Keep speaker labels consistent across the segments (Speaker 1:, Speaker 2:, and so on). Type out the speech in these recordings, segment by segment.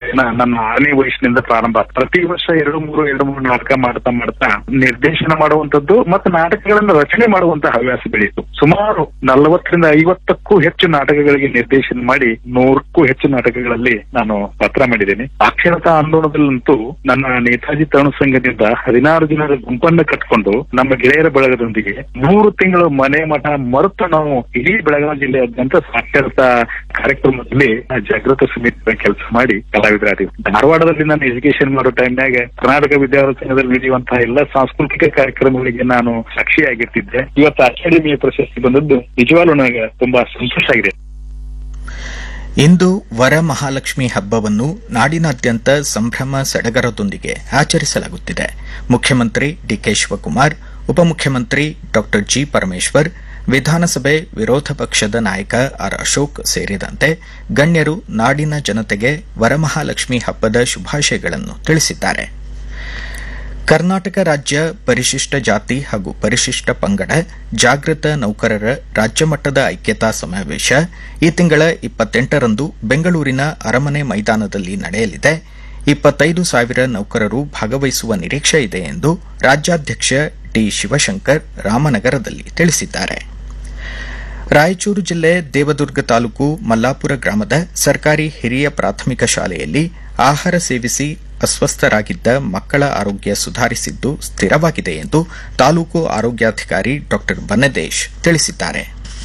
Speaker 1: ಪಯಣ ನನ್ನ ಆರನೇ ವಯಸ್ಸಿನಿಂದ ಪ್ರಾರಂಭ ಆಯ್ತು. ಪ್ರತಿ ವರ್ಷ ಎರಡು ಮೂರು ಎರಡು ಮೂರು ನಾಟಕ ಮಾಡ್ತಾ ಮಾಡ್ತಾ ನಿರ್ದೇಶನ ಮಾಡುವಂತದ್ದು ಮತ್ತು ನಾಟಕಗಳನ್ನು ರಚನೆ ಮಾಡುವಂತ ಹವ್ಯಾಸ ಬೆಳೀತು ಸುಮಾರು ನಲವತ್ತರಿಂದ ಐವತ್ತಕ್ಕೂ ಹೆಚ್ಚು ನಾಟಕಗಳಿಗೆ ನಿರ್ದೇಶನ ಮಾಡಿ ನೂರಕ್ಕೂ ಹೆಚ್ಚು ನಾಟಕಗಳಲ್ಲಿ ನಾನು ಪಾತ್ರ ಮಾಡಿದ್ದೇನೆ ಸಾಕ್ಷರತಾ ಆಂದೋಲನದಲ್ಲಂತೂ ನನ್ನ ನೇತಾಜಿ ತರುಣ ಸಂಘದಿಂದ ಹದಿನಾರು ಜನರ ಗುಂಪನ್ನು ಕಟ್ಕೊಂಡು ನಮ್ಮ ಗೆಳೆಯರ ಬಳಗದೊಂದಿಗೆ ಮೂರು ತಿಂಗಳು ಮನೆ ಮಠ ಮರೆತು ನಾವು ಇಡೀ ಬೆಳಗಾವಿ ಜಿಲ್ಲೆಯಾದ್ಯಂತ ಸಾಕ್ಷರತಾ ಕಾರ್ಯಕ್ರಮದಲ್ಲಿ ಜಾಗೃತ ಸಮಿತಿ ಕೆಲಸ ಮಾಡಿ ಕಲಾವಿದರಾದೀವಿ ಧಾರವಾಡದಲ್ಲಿ ನಾನು ಎಜುಕೇಶನ್ ಮಾಡೋ ಟೈಮ್ನಾಗ ಕರ್ನಾಟಕ ವಿದ್ಯಾರ್ಥಿ ಸಂಘದಲ್ಲಿ ನಡೆಯುವಂತಹ ಎಲ್ಲ ಸಾಂಸ್ಕೃತಿಕ ಕಾರ್ಯಕ್ರಮಗಳಿಗೆ ನಾನು ಸಾಕ್ಷಿಯಾಗಿರ್ತಿದ್ದೆ ಇವತ್ತು ಅಕಾಡೆಮಿಯ ಪ್ರಶಸ್ತಿ ಬಂದದ್ದು ನಿಜವಾಗ್ಲೂ ನನಗೆ ತುಂಬಾ ಸಂತೋಷ ಆಗಿದೆ
Speaker 2: ಇಂದು ವರಮಹಾಲಕ್ಷ್ಮಿ ಹಬ್ಬವನ್ನು ನಾಡಿನಾದ್ಯಂತ ಸಂಭ್ರಮ ಸಡಗರದೊಂದಿಗೆ ಆಚರಿಸಲಾಗುತ್ತಿದೆ ಮುಖ್ಯಮಂತ್ರಿ ಡಿಕೆ ಶಿವಕುಮಾರ್ ಉಪಮುಖ್ಯಮಂತ್ರಿ ಡಾ ಜಿ ಪರಮೇಶ್ವರ್ ವಿಧಾನಸಭೆ ವಿರೋಧ ಪಕ್ಷದ ನಾಯಕ ಆರ್ ಅಶೋಕ್ ಸೇರಿದಂತೆ ಗಣ್ಯರು ನಾಡಿನ ಜನತೆಗೆ ವರಮಹಾಲಕ್ಷ್ಮಿ ಹಬ್ಬದ ಶುಭಾಶಯಗಳನ್ನು ತಿಳಿಸಿದ್ದಾರೆ ಕರ್ನಾಟಕ ರಾಜ್ಯ ಪರಿಶಿಷ್ಟ ಜಾತಿ ಹಾಗೂ ಪರಿಶಿಷ್ಟ ಪಂಗಡ ಜಾಗೃತ ನೌಕರರ ರಾಜ್ಯಮಟ್ಟದ ಐಕ್ಯತಾ ಸಮಾವೇಶ ಈ ತಿಂಗಳ ಇಪ್ಪತ್ತೆಂಟರಂದು ಬೆಂಗಳೂರಿನ ಅರಮನೆ ಮೈದಾನದಲ್ಲಿ ನಡೆಯಲಿದೆ ಇಪ್ಪತ್ತೈದು ಸಾವಿರ ನೌಕರರು ಭಾಗವಹಿಸುವ ನಿರೀಕ್ಷೆ ಇದೆ ಎಂದು ರಾಜ್ಯಾಧ್ಯಕ್ಷ ಡಿ ಶಿವಶಂಕರ್ ರಾಮನಗರದಲ್ಲಿ ತಿಳಿಸಿದ್ದಾರೆ ರಾಯಚೂರು ಜಿಲ್ಲೆ ದೇವದುರ್ಗ ತಾಲೂಕು ಮಲ್ಲಾಪುರ ಗ್ರಾಮದ ಸರ್ಕಾರಿ ಹಿರಿಯ ಪ್ರಾಥಮಿಕ ಶಾಲೆಯಲ್ಲಿ ಆಹಾರ ಸೇವಿಸಿ ಅಸ್ವಸ್ಥರಾಗಿದ್ದ ಮಕ್ಕಳ ಆರೋಗ್ಯ ಸುಧಾರಿಸಿದ್ದು ಸ್ಥಿರವಾಗಿದೆ ಎಂದು ತಾಲೂಕು ಆರೋಗ್ಯಾಧಿಕಾರಿ ಡಾ ಬನ್ನದೇಶ್ ತಿಳಿಸಿದ್ದಾರೆ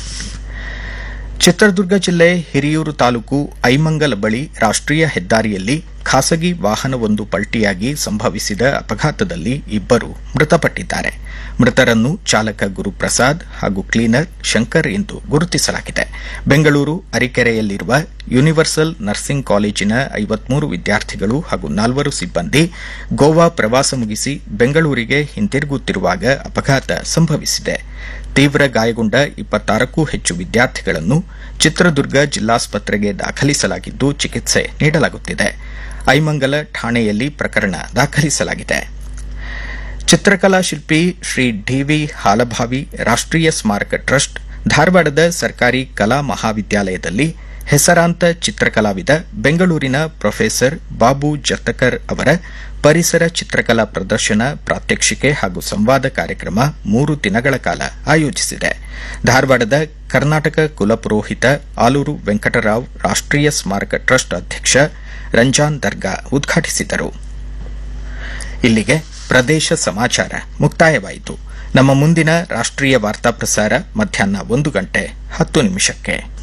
Speaker 2: ಚಿತ್ರದುರ್ಗ ಜಿಲ್ಲೆ ಹಿರಿಯೂರು ತಾಲೂಕು ಐಮಂಗಲ ಬಳಿ ರಾಷ್ಟೀಯ ಹೆದ್ದಾರಿಯಲ್ಲಿ ಖಾಸಗಿ ವಾಹನವೊಂದು ಪಲ್ಟಿಯಾಗಿ ಸಂಭವಿಸಿದ ಅಪಘಾತದಲ್ಲಿ ಇಬ್ಬರು ಮೃತಪಟ್ಟಿದ್ದಾರೆ ಮೃತರನ್ನು ಚಾಲಕ ಗುರುಪ್ರಸಾದ್ ಹಾಗೂ ಕ್ಲೀನರ್ ಶಂಕರ್ ಎಂದು ಗುರುತಿಸಲಾಗಿದೆ ಬೆಂಗಳೂರು ಅರಿಕೆರೆಯಲ್ಲಿರುವ ಯೂನಿವರ್ಸಲ್ ನರ್ಸಿಂಗ್ ಕಾಲೇಜಿನ ಐವತ್ಮೂರು ವಿದ್ಯಾರ್ಥಿಗಳು ಹಾಗೂ ನಾಲ್ವರು ಸಿಬ್ಬಂದಿ ಗೋವಾ ಪ್ರವಾಸ ಮುಗಿಸಿ ಬೆಂಗಳೂರಿಗೆ ಹಿಂತಿರುಗುತ್ತಿರುವಾಗ ಅಪಘಾತ ಸಂಭವಿಸಿದೆ ತೀವ್ರ ಗಾಯಗೊಂಡ ಇಪ್ಪತ್ತಾರಕ್ಕೂ ಹೆಚ್ಚು ವಿದ್ಯಾರ್ಥಿಗಳನ್ನು ಚಿತ್ರದುರ್ಗ ಜಿಲ್ಲಾಸ್ಪತ್ರೆಗೆ ದಾಖಲಿಸಲಾಗಿದ್ದು ಚಿಕಿತ್ಸೆ ನೀಡಲಾಗುತ್ತಿದೆ ಐಮಂಗಲ ಠಾಣೆಯಲ್ಲಿ ಪ್ರಕರಣ ದಾಖಲಿಸಲಾಗಿದೆ ಚಿತ್ರಕಲಾ ಶಿಲ್ಪಿ ಶ್ರೀ ಡಿವಿ ಹಾಲಭಾವಿ ರಾಷ್ಟೀಯ ಸ್ಮಾರಕ ಟ್ರಸ್ಟ್ ಧಾರವಾಡದ ಸರ್ಕಾರಿ ಕಲಾ ಮಹಾವಿದ್ಯಾಲಯದಲ್ಲಿ ಹೆಸರಾಂತ ಚಿತ್ರಕಲಾವಿದ ಬೆಂಗಳೂರಿನ ಪ್ರೊಫೆಸರ್ ಬಾಬು ಜತ್ತಕರ್ ಅವರ ಪರಿಸರ ಚಿತ್ರಕಲಾ ಪ್ರದರ್ಶನ ಪ್ರಾತ್ಯಕ್ಷಿಕೆ ಹಾಗೂ ಸಂವಾದ ಕಾರ್ಯಕ್ರಮ ಮೂರು ದಿನಗಳ ಕಾಲ ಆಯೋಜಿಸಿದೆ ಧಾರವಾಡದ ಕರ್ನಾಟಕ ಕುಲಪುರೋಹಿತ ಆಲೂರು ವೆಂಕಟರಾವ್ ರಾಷ್ಟೀಯ ಸ್ಮಾರಕ ಟ್ರಸ್ಟ್ ಅಧ್ಯಕ್ಷ ರಂಜಾನ್ ದರ್ಗಾ ಉದ್ಘಾಟಿಸಿದರು ಇಲ್ಲಿಗೆ ಪ್ರದೇಶ ಸಮಾಚಾರ ಮುಕ್ತಾಯವಾಯಿತು ನಮ್ಮ ಮುಂದಿನ ರಾಷ್ಟೀಯ ವಾರ್ತಾ ಪ್ರಸಾರ ಮಧ್ಯಾಹ್ನ ಒಂದು ಗಂಟೆ ಹತ್ತು ನಿಮಿಷಕ್ಕೆ